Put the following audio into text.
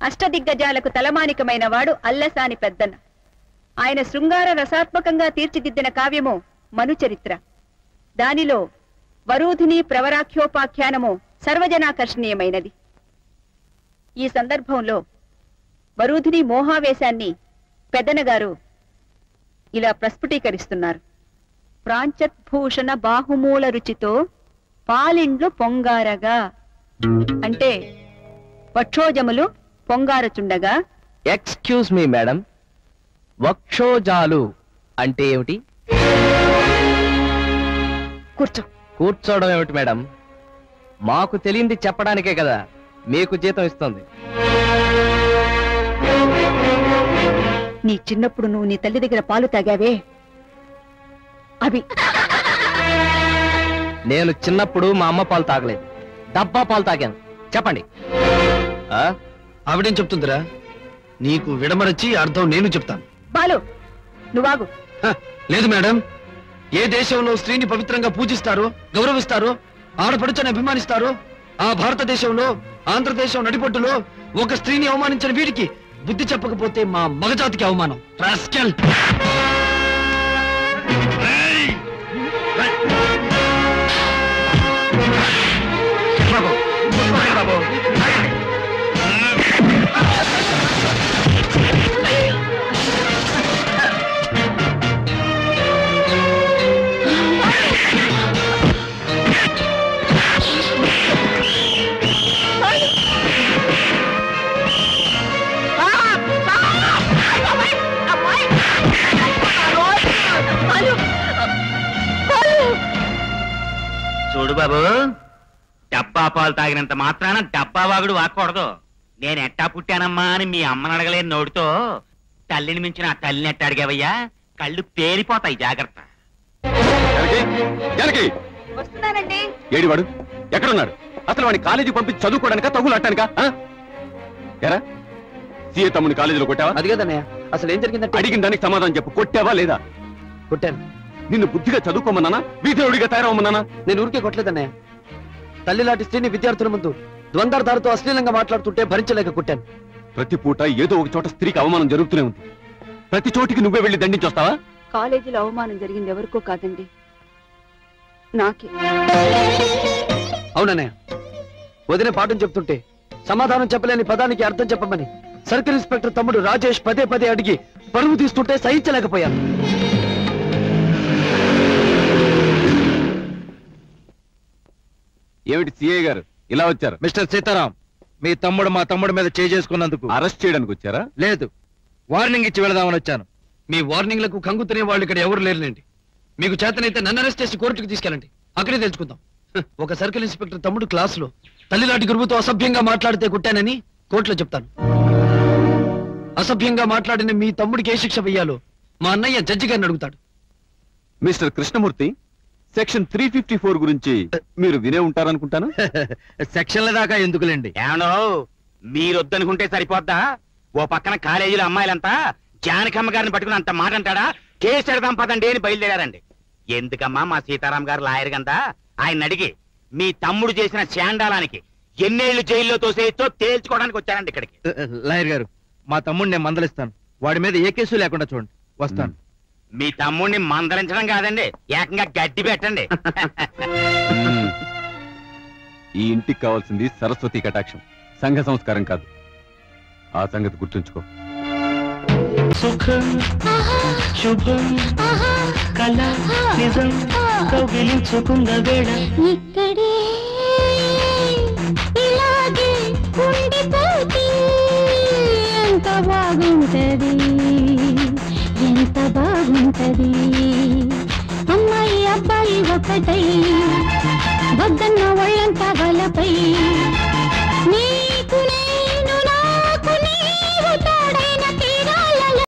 అష్టదిగ్గజాలకు తలమానికమైన వాడు అల్లసాని పెద్దన్న ఆయన శృంగార రసాత్మకంగా తీర్చిదిద్దిన కావ్యము మనుచరిత్ర దానిలో వరూధిని ప్రవరాఖ్యోపాఖ్యానము సర్వజనాకర్షణీయమైనది ఈ సందర్భంలో వరూధిని మోహావేశాన్ని పెద్దనగారు ఇలా ప్రస్ఫుటీకరిస్తున్నారు ప్రాంచద్భూషణ బాహుమూల రుచితో పాలిండ్లు పొంగారగా అంటే వక్షోజములు పొంగారచుండగా ఎక్స్క్యూజ్ మీ మేడం వక్షోజాలు అంటే ఏమిటి కూర్చో కూర్చోవడం ఏమిటి మేడం మాకు తెలియంది చెప్పడానికే కదా మీకు జీతం ఇస్తుంది నీ చిన్నప్పుడు నువ్వు నీ తల్లి దగ్గర పాలు తాగావే అవి నేను చిన్నప్పుడు మా అమ్మ పాలు తాగలేదు డబ్బా పాలు తాగాను చెప్పండి ఆ? ఆవిడేం చెప్తుందిరా నీకు విడమరచి అర్థం నేను చెప్తాను బాలు నువ్వాగు హ, లేదు మేడం ఏ దేశంలో స్త్రీని పవిత్రంగా పూజిస్తారో గౌరవిస్తారో ఆడపడుచని అభిమానిస్తారో ఆ భారతదేశంలో ఆంధ్రదేశం నడిపొట్టులో ఒక స్త్రీని అవమానించిన వీడికి బుద్ధి చెప్పకపోతే మా మగజాతికి అవమానం రాస్కెల్ చూడు బాబు డబ్బా పాలు తాగినంత మాత్రాన డబ్బా వాగుడు వాక్కూడదు నేను ఎట్టా పుట్టానమ్మా అని మీ అమ్మని అడగలేని నోటితో తల్లిని మించిన ఆ తల్లిని ఎట్ట అడిగావయ్యా కళ్ళు పేరిపోతాయి జాగ్రత్త జనకి వస్తున్నానండి ఏడివాడు ఎక్కడున్నాడు అసలు వాడిని కాలేజీ పంపించి చదువుకోవడానికా తగులాటానికా ఆ? ఎరా సీఏ తమ్ముని కాలేజీలో కొట్టావా అది కదన్నయ్య అసలు ఏం జరిగిందంటే అడిగిన దానికి సమాధానం చెప్పు కొట్టావా లేదా కొట్టాను నిన్ను బుద్ధిగా చదువుకోమన్నానా వీధుడిగా తయారవమన్నానా నేను ఊరికే కొట్టలేదన్నయ్య తల్లి లాంటి స్త్రీని విద్యార్థుల ముందు ద్వంద్వార్థాలతో అశ్లీలంగా మాట్లాడుతుంటే భరించలేక కొట్టాను ప్రతి పూట ఏదో ఒక చోట స్త్రీకి అవమానం జరుగుతూనే ఉంది ప్రతి చోటికి నువ్వే వెళ్ళి దండించొస్తావా కాలేజీలో అవమానం జరిగింది ఎవరికో కాదండి నాకే అవునన్నయ్య వదిన పాఠం చెప్తుంటే సమాధానం చెప్పలేని పదానికి అర్థం చెప్పమని సర్కిల్ ఇన్స్పెక్టర్ తమ్ముడు రాజేష్ పదే పదే అడిగి పరుగు తీస్తుంటే సహించలేకపోయాను ఏమిటి సిఐ గారు ఇలా వచ్చారు మిస్టర్ సీతారాం మీ తమ్ముడు మా తమ్ముడు మీద చేసుకున్నందుకు అరెస్ట్ చేయడానికి వచ్చారా లేదు వార్నింగ్ ఇచ్చి వెళదామని వచ్చాను మీ వార్నింగ్లకు కంగు తినే వాళ్ళు ఇక్కడ ఎవరు లేరులేండి మీకు చేతనైతే నన్ను అరెస్ట్ చేసి కోర్టుకు తీసుకెళ్ళండి అక్కడే తెలుసుకుందాం హ, ఒక సర్కిల్ ఇన్స్పెక్టర్ తమ్ముడు క్లాసులో తల్లిలాంటి గురువుతో అసభ్యంగా మాట్లాడితే కొట్టానని కోర్టులో చెప్తాను అసభ్యంగా మాట్లాడిన మీ తమ్ముడికి ఏ శిక్ష వెయ్యాలో మా అన్నయ్య జడ్జి గారిని అడుగుతాడు mister Krishnamurthy section three fifty four గురించి మీరు వినే ఉంటారనుకుంటాను సెక్షన్ల దాకా ఎందుకులేండి ఏమనో మీరొద్దనుకుంటే సరిపోద్దా ఓ పక్కన కాలేజీలో అమ్మాయిలంతా జానకమ్మ గారిని పట్టుకుని అంత మాట అంటాడా కేసు ఎడదాం పదండి అని బయలుదేరారండి ఎందుకమ్మా మా సీతారాం గారు లాయర్ గందా ఆయన అడిగి మీ తమ్ముడు చేసిన శాండాలానికి ఎన్నేళ్లు జైల్లో తోసేయచ్చో తేల్చుకోవడానికి వచ్చారండి ఇక్కడికి లాయర్ గారు మా తమ్ముడు నేను మందలిస్తాను వాడి మీద ఏ కేసు లేకుండా చూడండి వస్తాను మీ తమ్ముడిని మందలించడం కాదండి ఏకంగా గడ్డి పెట్టండి మ్మ్. ఈ ఇంటికి కావాల్సింది సరస్వతి కటాక్షం సంఘ సంస్కారం కాదు ఆ సంగతి గుర్తుంచుకో సుఖం శుభం కళ నిజం కౌగిలించుకున్న వేళ ఇక్కడే ఇలాగే ఉండిపోతే ఎంత బాగుంటది ఎంత బాగుంటది అమ్మాయి అబ్బాయి ఒకటై